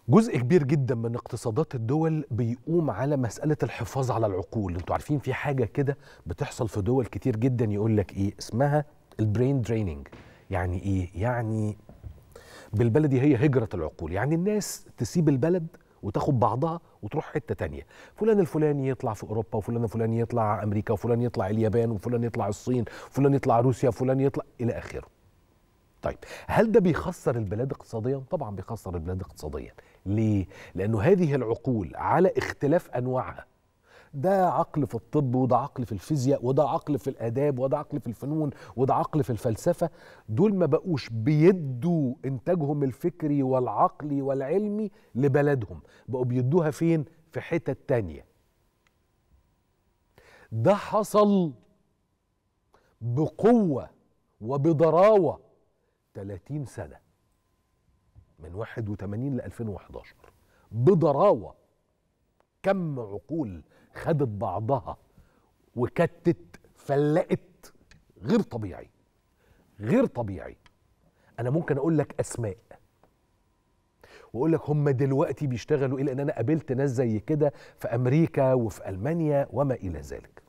جزء كبير جدا من اقتصادات الدول بيقوم على مسألة الحفاظ على العقول انتوا عارفين في حاجة كده بتحصل في دول كتير جدا يقول لك ايه اسمها البرين دريننج يعني ايه يعني بالبلدي هي هجرة العقول يعني الناس تسيب البلد وتاخد بعضها وتروح حتة تانية فلان الفلاني يطلع في أوروبا وفلان الفلاني يطلع أمريكا وفلان يطلع اليابان وفلان يطلع الصين وفلان يطلع روسيا وفلان يطلع إلى آخره طيب هل ده بيخسر البلاد اقتصاديا؟ طبعا بيخسر البلاد اقتصاديا ليه؟ لأنه هذه العقول على اختلاف أنواعها ده عقل في الطب وده عقل في الفيزياء وده عقل في الآداب وده عقل في الفنون وده عقل في الفلسفة دول ما بقوش بيدوا إنتاجهم الفكري والعقلي والعلمي لبلدهم بقوا بيدوها فين؟ في حتت تانية ده حصل بقوة وبضراوة 30 سنة من 81 ل 2011 بضراوة كم عقول خدت بعضها وكتت فلقت غير طبيعي غير طبيعي انا ممكن اقول لك اسماء واقول لك هم دلوقتي بيشتغلوا ايه لان انا قابلت ناس زي كده في امريكا وفي المانيا وما الى ذلك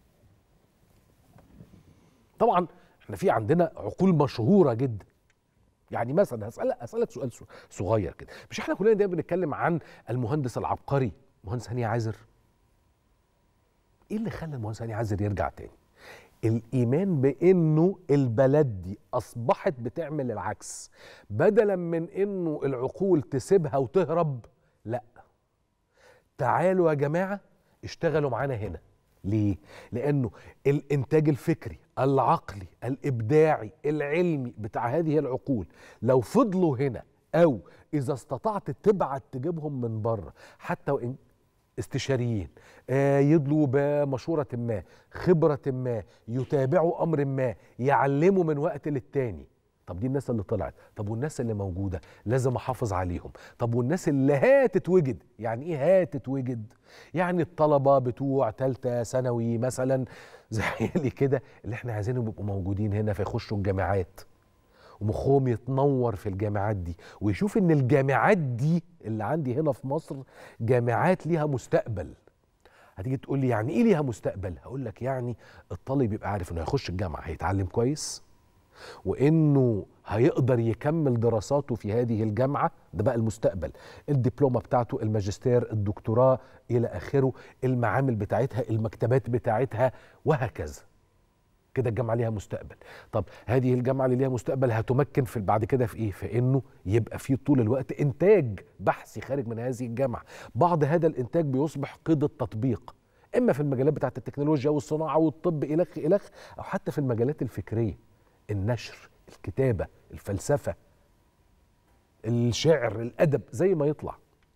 طبعا احنا في عندنا عقول مشهوره جدا يعني مثلا هسألك اسالك سؤال صغير كده مش احنا كلنا دايما بنتكلم عن المهندس العبقري مهندس هاني عازر ايه اللي خلى المهندس هاني عازر يرجع تاني الايمان بانه البلد دي اصبحت بتعمل العكس بدلا من انه العقول تسيبها وتهرب لا تعالوا يا جماعه اشتغلوا معانا هنا ليه لانه الانتاج الفكري العقلي الابداعي العلمي بتاع هذه العقول لو فضلوا هنا او اذا استطعت تبعت تجيبهم من بره حتى وان استشاريين آه يدلوا بمشورة ما خبرة ما يتابعوا أمر ما يعلموا من وقت للتاني طب دي الناس اللي طلعت طب والناس اللي موجودة لازم أحافظ عليهم طب والناس اللي هاتتوجد يعني إيه هاتتوجد يعني الطلبة بتوع تالتة ثانوي مثلا زي كده اللي احنا عايزينهم يبقوا موجودين هنا فيخشوا الجامعات ومخهم يتنور في الجامعات دي ويشوف ان الجامعات دي اللي عندي هنا في مصر جامعات ليها مستقبل هتيجي تقول لي يعني ايه ليها مستقبل هقول لك يعني الطالب يبقى عارف انه هيخش الجامعه هيتعلم كويس وانه هيقدر يكمل دراساته في هذه الجامعه ده بقى المستقبل الدبلومه بتاعته الماجستير الدكتوراه الى اخره المعامل بتاعتها المكتبات بتاعتها وهكذا كده الجامعه ليها مستقبل طب هذه الجامعه اللي ليها مستقبل هتمكن في بعد كده في ايه في انه يبقى في طول الوقت انتاج بحثي خارج من هذه الجامعه بعض هذا الانتاج بيصبح قيد التطبيق اما في المجالات بتاعه التكنولوجيا والصناعه والطب الخ الخ او حتى في المجالات الفكريه النشر الكتابه الفلسفه الشعر الادب زي ما يطلع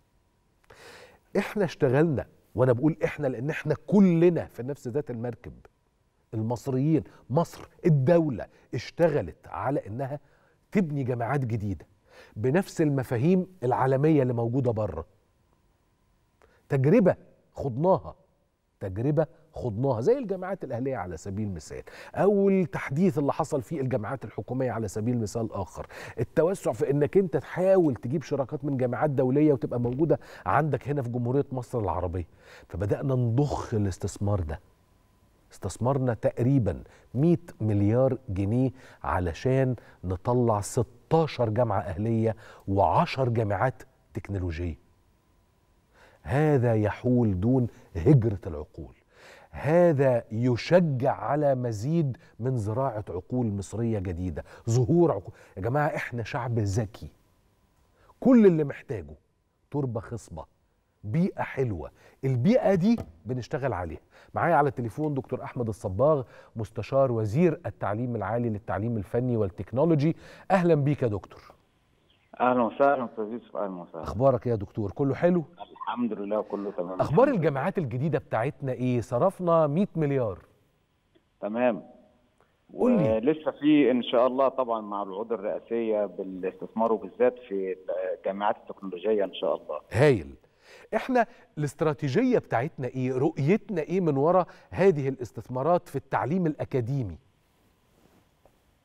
احنا اشتغلنا وانا بقول احنا لان احنا كلنا في نفس ذات المركب المصريين مصر الدولة اشتغلت على انها تبني جامعات جديدة بنفس المفاهيم العالمية اللي موجودة بره تجربة خضناها تجربة خضناها زي الجامعات الأهلية على سبيل المثال أو التحديث اللي حصل في الجامعات الحكومية على سبيل مثال آخر التوسع في أنك أنت تحاول تجيب شراكات من جامعات دولية وتبقى موجودة عندك هنا في جمهورية مصر العربية فبدأنا نضخ الاستثمار ده استثمرنا تقريبا 100 مليار جنيه علشان نطلع 16 جامعة أهلية و10 جامعات تكنولوجية هذا يحول دون هجرة العقول هذا يشجع على مزيد من زراعة عقول مصرية جديدة ظهور عقول يا جماعة احنا شعب ذكي كل اللي محتاجه تربة خصبة بيئة حلوة البيئة دي بنشتغل عليها معايا على التليفون دكتور أحمد الصباغ مستشار وزير التعليم العالي للتعليم الفني والتكنولوجي أهلا بيك يا دكتور اهلا وسهلا استاذ يوسف اهلا وسهلا أخبارك يا دكتور كله حلو الحمد لله كله تمام أخبار الجامعات الجديدة بتاعتنا إيه صرفنا 100 مليار تمام قول لي. لسه في ان شاء الله طبعا مع الوعود الرئاسيه بالاستثمار وبالذات في الجامعات التكنولوجيه ان شاء الله هايل احنا الاستراتيجية بتاعتنا ايه رؤيتنا ايه من وراء هذه الاستثمارات في التعليم الأكاديمي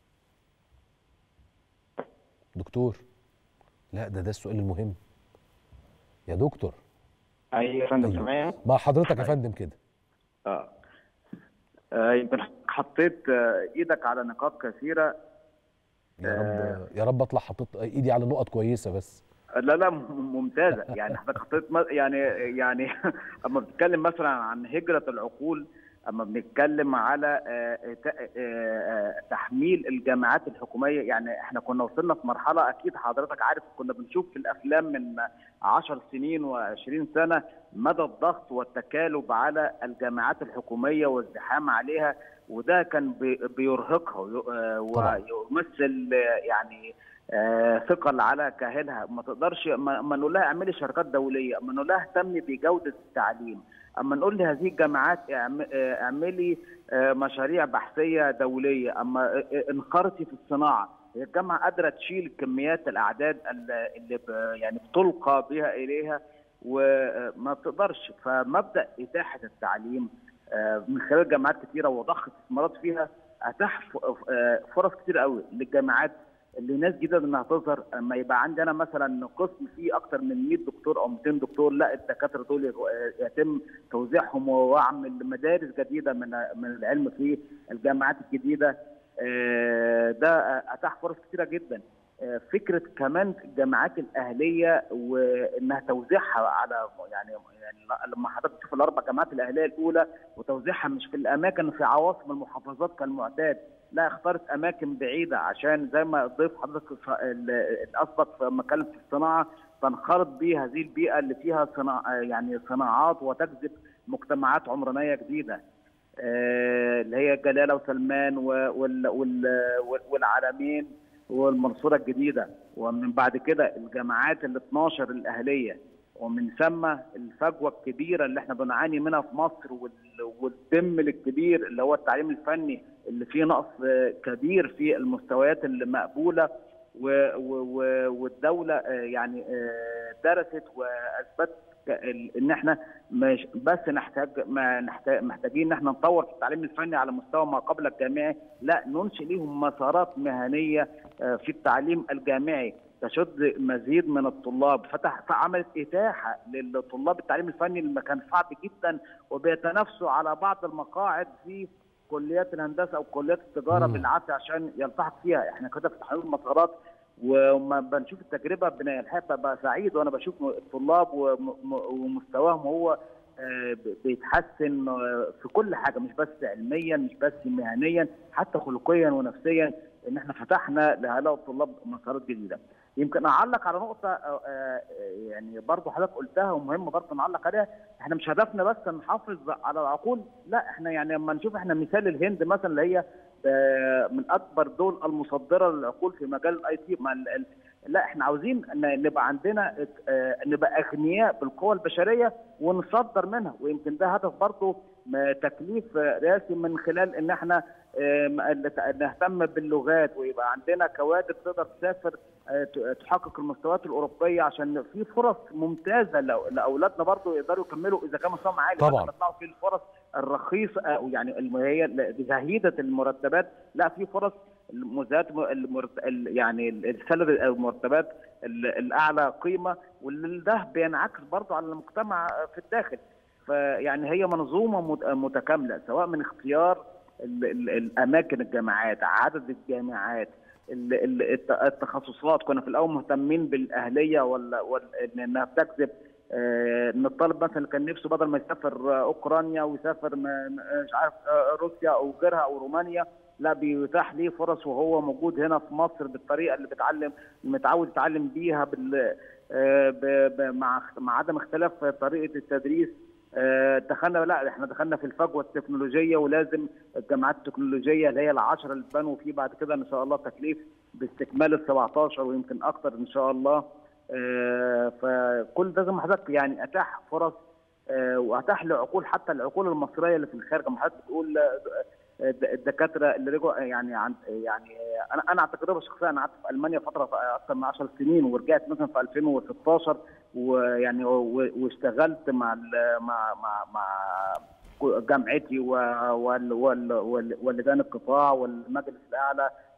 دكتور لا ده ده السؤال المهم يا دكتور ايوه يا فندم أيوة. سامعني مع حضرتك يا فندم كده اه آه، يمكن حطيت آه، ايدك على نقاط كثيره يا رب يا رب اطلع حطيت ايدي على نقط كويسه بس لا لا م- ممتازه يعني حضرتك حطيت م- يعني يعني اما بتتكلم مثلا عن هجره العقول اما بنتكلم على آه، ت- آه، آه، تحميل الجامعات الحكوميه يعني احنا كنا وصلنا في مرحله اكيد حضرتك عارف كنا بنشوف في الافلام من 10 سنين و20 سنه مدى الضغط والتكالب على الجامعات الحكوميه والزحام عليها وده كان بي- بيرهقها وي- آه، طبعاً. ويمثل آه، يعني آه، ثقل على كاهلها ما تقدرش ما ما نقول لها اعملي شركات دوليه اما نقول لها اهتمي بجوده التعليم اما نقول لهذه الجامعات اعم- آه، اعملي آه، مشاريع بحثيه دوليه اما آه، آه، انخرطي في الصناعه هي الجامعه قادره تشيل كميات الاعداد ال- اللي ب- يعني بتلقى بها اليها وما بتقدرش فمبدا اتاحه التعليم آه، من خلال جامعات كثيره وضخ استثمارات فيها اتاح ف- آه، فرص كتير قوي للجامعات اللي ناس جديده انها تظهر اما يبقى عندي انا مثلا قسم فيه اكثر من 100 دكتور او 200 دكتور لا الدكاتره دول يغ- يتم توزيعهم واعمل مدارس جديده من من العلم في الجامعات الجديده آه، ده اتاح فرص كثيره جدا آه، فكره كمان الجامعات الاهليه وانها توزيعها على يعني يعني لما حضرتك تشوف الاربع جامعات الاهليه الاولى وتوزيعها مش في الاماكن في عواصم المحافظات كالمعتاد لا اختارت اماكن بعيده عشان زي ما ضيف حضرتك ف- ال- الاسبق في مكان في الصناعه تنخرط به هذه البيئه اللي فيها صناع يعني صناعات وتجذب مجتمعات عمرانيه جديده آه، اللي هي جلاله وسلمان و- وال- وال- وال- والعالمين والمنصوره الجديده ومن بعد كده الجامعات ال 12 الاهليه ومن ثم الفجوه الكبيره اللي احنا بنعاني منها في مصر وال- والدم الكبير اللي هو التعليم الفني اللي فيه نقص آه، كبير في المستويات المقبوله و- و- و- والدوله آه، يعني آه، درست واثبتت ال- ان احنا مش بس نحتاج ما نحتاج محتاجين ان احنا نطور في التعليم الفني على مستوى ما قبل الجامعي لا ننشئ ليهم مسارات مهنيه آه، في التعليم الجامعي تشد مزيد من الطلاب فتح فعملت اتاحه للطلاب التعليم الفني اللي كان صعب جدا وبيتنافسوا على بعض المقاعد في كليات الهندسه او كليات التجاره مم. بالعافيه عشان يلتحق فيها احنا كده في تحويل المسارات وما بنشوف التجربه بن- الحقيقه ببقى سعيد وانا بشوف الطلاب وم- م- ومستواهم هو آه، ب- بيتحسن آه، في كل حاجه مش بس علميا مش بس مهنيا حتى خلقيا ونفسيا ان احنا فتحنا لهؤلاء الطلاب مسارات جديده. يمكن اعلق على نقطه آه، آه، يعني برضه حضرتك قلتها ومهم برضه نعلق عليها احنا مش هدفنا بس نحافظ على العقول لا احنا يعني لما نشوف احنا مثال الهند مثلا اللي هي آه، من اكبر الدول المصدره للعقول في مجال الاي تي لا احنا عاوزين ان نبقى عندنا آه، نبقى اغنياء بالقوى البشريه ونصدر منها ويمكن ده هدف برضه م- تكليف آه، رئاسي من خلال ان احنا آه، م- نهتم باللغات ويبقى عندنا كوادر تقدر تسافر آه، ت- تحقق المستويات الاوروبيه عشان في فرص ممتازه لأ- لاولادنا برضه يقدروا يكملوا اذا كان مستواهم عالي طبعاً. بدل ما يطلعوا في الفرص الرخيصه او يعني الم- هي بزهيده المرتبات لا في فرص المزايات المرت... ال- يعني السالري او المرتبات ال- الاعلى قيمه وده بينعكس برضه على المجتمع في الداخل فيعني هي منظومه مت- متكامله سواء من اختيار ال- ال- الاماكن الجامعات عدد الجامعات ال- ال- الت- التخصصات كنا في الاول مهتمين بالاهليه ولا ولا إن- انها بتجذب آه، ان الطالب مثلا كان نفسه بدل ما يسافر آه، اوكرانيا ويسافر ما- ما- مش عارف آه، روسيا او غيرها او رومانيا لا بيتاح ليه فرص وهو موجود هنا في مصر بالطريقه اللي بيتعلم متعود يتعلم بيها بال آه، ب- ب- مع مع عدم اختلاف طريقه التدريس آه، دخلنا لا احنا دخلنا في الفجوه التكنولوجيه ولازم الجامعات التكنولوجيه اللي هي العشره اللي اتبنوا فيه بعد كده ان شاء الله تكليف باستكمال ال 17 ويمكن اكتر ان شاء الله آه، فكل ده زي ما حضرتك يعني اتاح فرص آه، واتاح لعقول حتى العقول المصريه اللي في الخارج ما حضرتك بتقول آه، الد- الدكاتره اللي رجعوا يعني عن يعني آه، انا انا عن تجربه شخصيه انا قعدت في المانيا فتره اكثر من 10 سنين ورجعت مثلا في 2016 ويعني و- واشتغلت مع ال- مع مع مع جامعتي و- وال- وال- وال- واللجان القطاع والمجلس الاعلى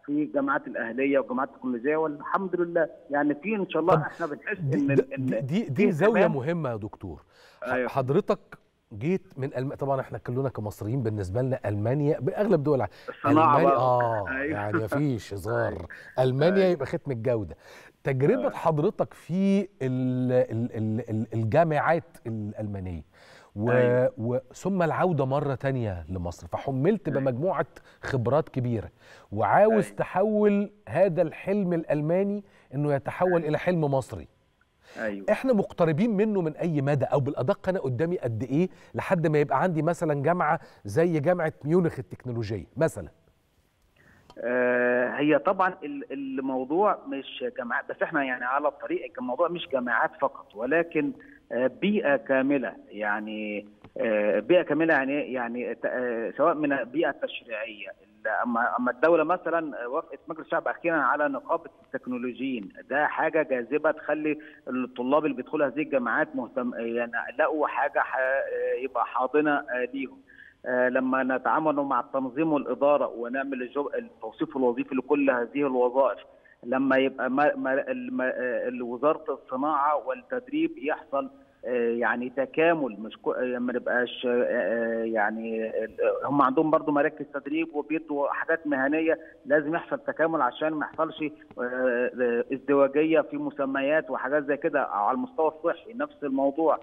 في الجامعات الاهليه والجامعات التكنولوجيه والحمد لله يعني في ان شاء الله طب احنا بنحس دي ان دي, إن دي, دي, في دي زاويه اهتمام. مهمه يا دكتور ح- أيوة. حضرتك جيت من ألم... طبعا احنا كلنا كمصريين بالنسبه لنا المانيا باغلب دول العالم الصناعة المانيا بقى. اه أيوة. يعني مفيش هزار المانيا يبقى ختم الجوده تجربه حضرتك في ال... ال... ال... ال- الجامعات الالمانيه و... أيوة. و... ثم العوده مره تانية لمصر فحملت بمجموعه خبرات كبيره وعاوز أيوة. تحول هذا الحلم الالماني انه يتحول الى حلم مصري ايوه احنا مقتربين منه من اي مدى او بالادق انا قدامي قد ايه لحد ما يبقى عندي مثلا جامعه زي جامعه ميونخ التكنولوجيه مثلا آه، هي طبعا ال- الموضوع مش جامعات بس احنا يعني على الطريق الموضوع مش جامعات فقط ولكن آه، بيئه كامله يعني آه، بيئه كامله يعني إيه؟ يعني ت- آه، سواء من البيئه التشريعيه ال- اما اما الدوله مثلا وافقت مجلس الشعب اخيرا على نقابه التكنولوجيين ده حاجه جاذبه تخلي الطلاب اللي بيدخلوا هذه الجامعات مهتم يعني لقوا حاجه ح- آه، يبقى حاضنه آه، ليهم آه، لما نتعامل مع التنظيم والاداره ونعمل الجو- التوصيف الوظيفي لكل هذه الوظائف لما يبقى ما ما الم- آه، وزاره الصناعه والتدريب يحصل آه، يعني تكامل مش كو- آه، ما نبقاش آه، آه، يعني آه، هم عندهم برضو مراكز تدريب وبيدوا حاجات مهنيه لازم يحصل تكامل عشان ما يحصلش آه، آه، ازدواجيه في مسميات وحاجات زي كده أو على المستوى الصحي نفس الموضوع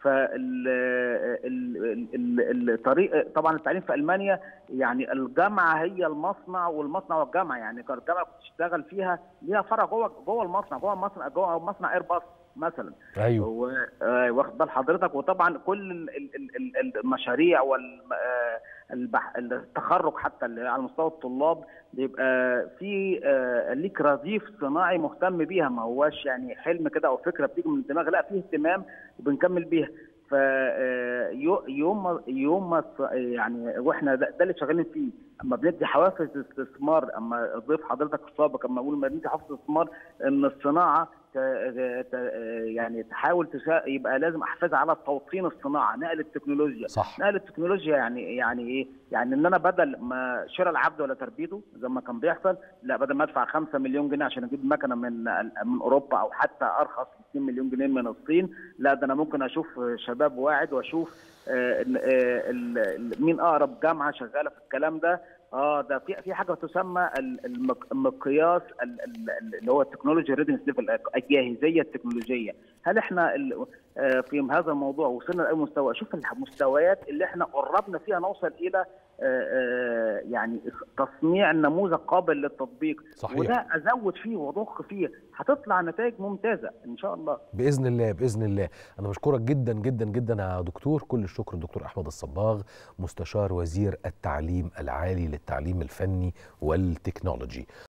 فالطريق طبعا التعليم في المانيا يعني الجامعه هي المصنع والمصنع والجامعه يعني الجامعه كنت تشتغل فيها ليها فرع جوه جوه المصنع جوه المصنع جوه مصنع ايرباص مثلا ايوه و- آه، واخد بال حضرتك وطبعا كل ال- ال- ال- المشاريع والتخرج حتى اللي على مستوى الطلاب بيبقى في آه، ليك رصيف صناعي مهتم بيها ما هواش يعني حلم كده او فكره بتيجي من الدماغ لا فيه اهتمام وبنكمل بيها ف آه، يو- يوم ما- يوم ما الص- يعني واحنا ده, ده اللي شغالين فيه اما بندي حوافز استثمار اما ضيف حضرتك السابق اما اقول ما بندي حوافز استثمار ان الصناعه ت- ت- يعني تحاول تسا... يبقى لازم احافظ على توطين الصناعه نقل التكنولوجيا صح نقل التكنولوجيا يعني يعني ايه؟ يعني ان انا بدل ما شراء العبد ولا تربيته زي ما كان بيحصل لا بدل ما ادفع 5 مليون جنيه عشان اجيب مكنه من من اوروبا او حتى ارخص 2 مليون جنيه من الصين لا ده انا ممكن اشوف شباب واعد واشوف آه، ال- آه، ال- ال- مين اقرب جامعه شغاله في الكلام ده اه ده في في حاجه تسمى ال- المق- المقياس ال- ال- ال- اللي هو التكنولوجي ريدنس ليفل الجاهزيه التكنولوجيه هل احنا ال- آه، في هذا الموضوع وصلنا لاي مستوى شوف المستويات اللي احنا قربنا فيها نوصل الى آه، آه، يعني تصنيع نموذج قابل للتطبيق صحيح. وده ازود فيه واضخ فيه هتطلع نتائج ممتازه ان شاء الله باذن الله باذن الله انا بشكرك جدا جدا جدا يا دكتور كل الشكر الدكتور احمد الصباغ مستشار وزير التعليم العالي للتعليم الفني والتكنولوجي